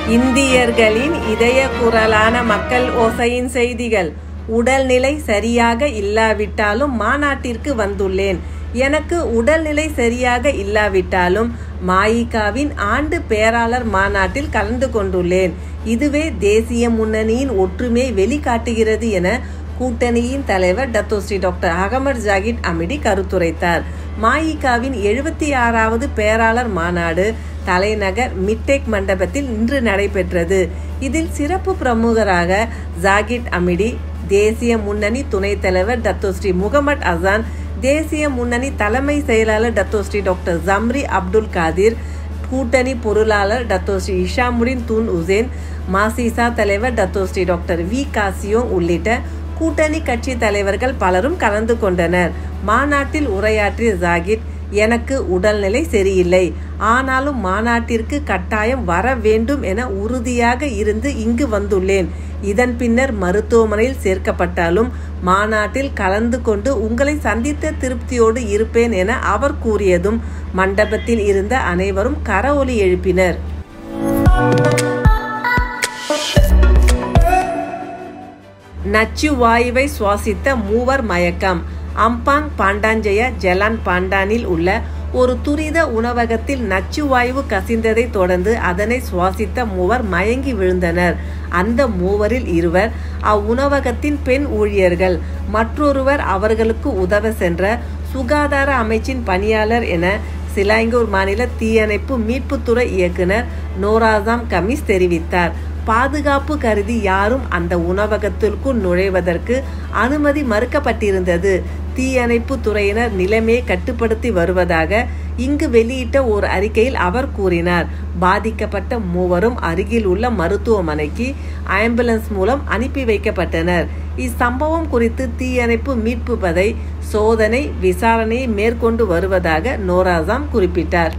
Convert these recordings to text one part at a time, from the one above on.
இந்தியர்களின் இதய குரலான மக்கள் ஓசையின் செய்திகள் உடல்நிலை சரியாக இல்லாவிட்டாலும் மாநாட்டிற்கு வந்துள்ளேன் எனக்கு உடல்நிலை சரியாக இல்லாவிட்டாலும் மாயிகாவின் ஆண்டு பேராளர் மாநாட்டில் கலந்து கொண்டுள்ளேன் இதுவே தேசிய முன்னணியின் ஒற்றுமை வெளிக்காட்டுகிறது என கூட்டணியின் தலைவர் Dato Sri doctor Ahmad Zahid Hamidi கருத்துரைத்தார் மாயிகாவின் எழுபத்தி ஆறாவது பேராளர் மாநாடு தலைநகர் மிட்டேக் மண்டபத்தில் இன்று நடைபெற்றது இதில் சிறப்பு பிரமுகராக ஜாகிட் அமிடி தேசிய முன்னணி துணைத் தலைவர் டத்தோஸ்ரீ முகமது அசான் தேசிய முன்னணி தலைமை செயலாளர் Dato Sri doctor Zambry Abdul Kadir கூட்டணி பொருளாளர் டத்தோஸ்ரீ இஷாமுடின் தூன் உசேன் மாசிசா தலைவர் டத்தோஸ்ரீ டாக்டர் வி காசியோங் உள்ளிட்ட கூட்டணி கட்சி தலைவர்கள் பலரும் கலந்து கொண்டனர் மாநாட்டில் உரையாற்றிய ஜாகித் எனக்கு உடல்நிலை சரியில்லை ஆனாலும் மாநாட்டிற்கு கட்டாயம் வர வேண்டும் என உறுதியாக இருந்து இங்கு வந்துள்ளேன் இதன் பின்னர் மருத்துவமனையில் சேர்க்கப்பட்டாலும் மாநாட்டில் கலந்து கொண்டு உங்களை சந்தித்த திருப்தியோடு இருப்பேன் என அவர் கூறியதும் மண்டபத்தில் இருந்த அனைவரும் கரவொலி எழுப்பினர் நச்சு வாயுவை சுவாசித்த மூவர் மயக்கம் அம்பாங் பாண்டாஞ்சய ஜலான் பாண்டானில் உள்ள ஒரு துரித உணவகத்தில் நச்சு வாயு கசிந்ததை தொடர்ந்து அதனை சுவாசித்த மூவர் மயங்கி விழுந்தனர் அந்த மூவரில் இருவர் அவ்வுணவகத்தின் பெண் ஊழியர்கள் மற்றொருவர் அவர்களுக்கு உதவ சென்ற சுகாதார அமைச்சின் பணியாளர் என சிலாங்கூர் மாநில தீயணைப்பு மீட்புத்துறை இயக்குனர் நோராசாம் கமிஸ் தெரிவித்தார் பாதுகாப்பு கருதி யாரும் அந்த உணவகத்திற்குள் நுழைவதற்கு அனுமதி மறுக்கப்பட்டிருந்தது தீயணைப்பு துறையினர் நிலைமையை கட்டுப்படுத்தி வருவதாக இங்கு வெளியிட்ட ஒரு அறிக்கையில் அவர் கூறினார் பாதிக்கப்பட்ட மூவரும் அருகில் உள்ள மருத்துவமனைக்கு ஆம்புலன்ஸ் மூலம் அனுப்பி வைக்கப்பட்டனர் இச்சம்பவம் குறித்து தீயணைப்பு மீட்பு படை சோதனை விசாரணையை மேற்கொண்டு வருவதாக நோராசாம் குறிப்பிட்டார்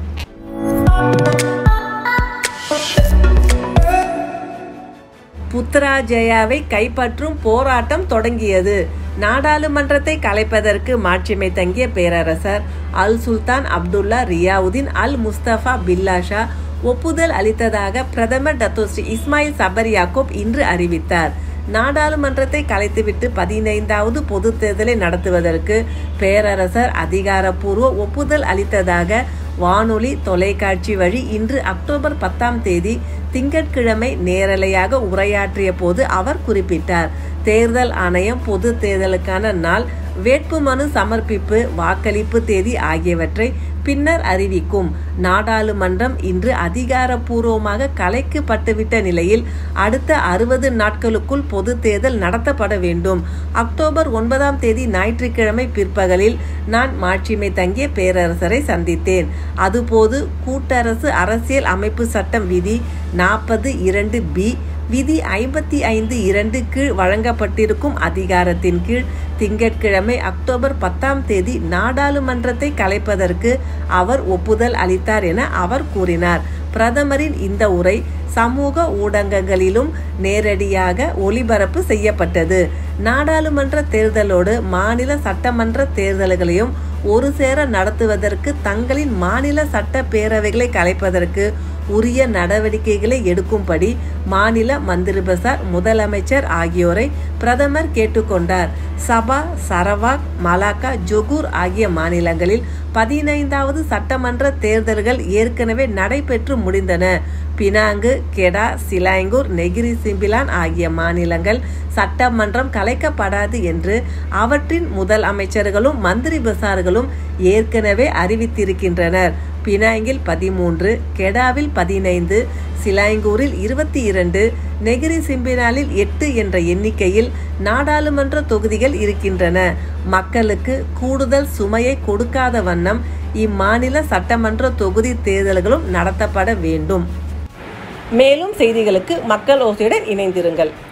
புத்ராஜயாவை கைப்பற்றும் போராட்டம் தொடங்கியது நாடாளுமன்றத்தை கலைப்பதற்கு மாட்சிமை தங்கிய பேரரசர் அல் சுல்தான் அப்துல்லா ரியாவுதீன் அல் முஸ்தபா பில்லாஷா ஒப்புதல் அளித்ததாக பிரதமர் டத்தோஸ்ரீ இஸ்மாயில் சபர் யாக்கூப் இன்று அறிவித்தார் நாடாளுமன்றத்தை கலைத்துவிட்டு பதினைந்தாவது பொது தேர்தலை நடத்துவதற்கு பேரரசர் அதிகாரப்பூர்வ ஒப்புதல் அளித்ததாக வானொலி தொலைக்காட்சி வழி இன்று அக்டோபர் பத்தாம் தேதி திங்கட்கிழமை நேரலையாக உரையாற்றிய போது அவர் குறிப்பிட்டார் தேர்தல் ஆணையம் பொது தேர்தலுக்கான நாள் வேட்புமனு சமர்ப்பிப்பு வாக்களிப்பு தேதி ஆகியவற்றை பின்னர் அறிவிக்கும் நாடாளுமன்றம் இன்று அதிகாரப்பூர்வமாக கலைக்கப்பட்டுவிட்ட நிலையில் அடுத்த அறுபது நாட்களுக்குள் பொது தேர்தல் நடத்தப்பட வேண்டும் அக்டோபர் ஒன்பதாம் தேதி ஞாயிற்றுக்கிழமை பிற்பகலில் நான் மாட்சிமை தங்கிய பேரரசரை சந்தித்தேன் அதுபோது கூட்டரசு அரசியல் அமைப்பு சட்டம் விதி நாற்பது இரண்டு பி விதி ஐம்பத்தி ஐந்து இரண்டு கீழ் வழங்கப்பட்டிருக்கும் அதிகாரத்தின் கீழ் திங்கட்கிழமை அக்டோபர் பத்தாம் தேதி நாடாளுமன்றத்தை கலைப்பதற்கு அவர் ஒப்புதல் அளித்தார் என அவர் கூறினார் பிரதமரின் இந்த உரை சமூக ஊடகங்களிலும் நேரடியாக ஒளிபரப்பு செய்யப்பட்டது நாடாளுமன்ற தேர்தலோடு மாநில சட்டமன்ற தேர்தல்களையும் ஒரு சேர நடத்துவதற்கு தங்களின் மாநில சட்ட பேரவைகளை கலைப்பதற்கு உரிய நடவடிக்கைகளை எடுக்கும்படி மாநில மந்திரி பசார் முதலமைச்சர் ஆகியோரை பிரதமர் கேட்டுக்கொண்டார் சபா சரவாக் மலாக்கா ஜொகூர் ஆகிய மாநிலங்களில் பதினைந்தாவது சட்டமன்ற தேர்தல்கள் ஏற்கனவே நடைபெற்று முடிந்தன Penang Kedah Selangor Negeri Sembilan ஆகிய மாநிலங்கள் சட்டமன்றம் கலைக்கப்படாது என்று அவற்றின் முதல் அமைச்சர்களும் மந்திரி பசார்களும் ஏற்கனவே அறிவித்திருக்கின்றனர் பினாங்கில் பதிமூன்று கெடாவில் பதினைந்து சிலாங்கூரில் இருபத்தி இரண்டு நெகிரி சிம்பினாலில் எட்டு என்ற எண்ணிக்கையில் நாடாளுமன்ற தொகுதிகள் இருக்கின்றன மக்களுக்கு கூடுதல் சுமையை கொடுக்காத வண்ணம் இம்மாநில சட்டமன்ற தொகுதி தேர்தல்களும் நடத்தப்பட வேண்டும் மேலும் செய்திகளுக்கு மக்கள் ஓசையுடன் இணைந்திருங்கள்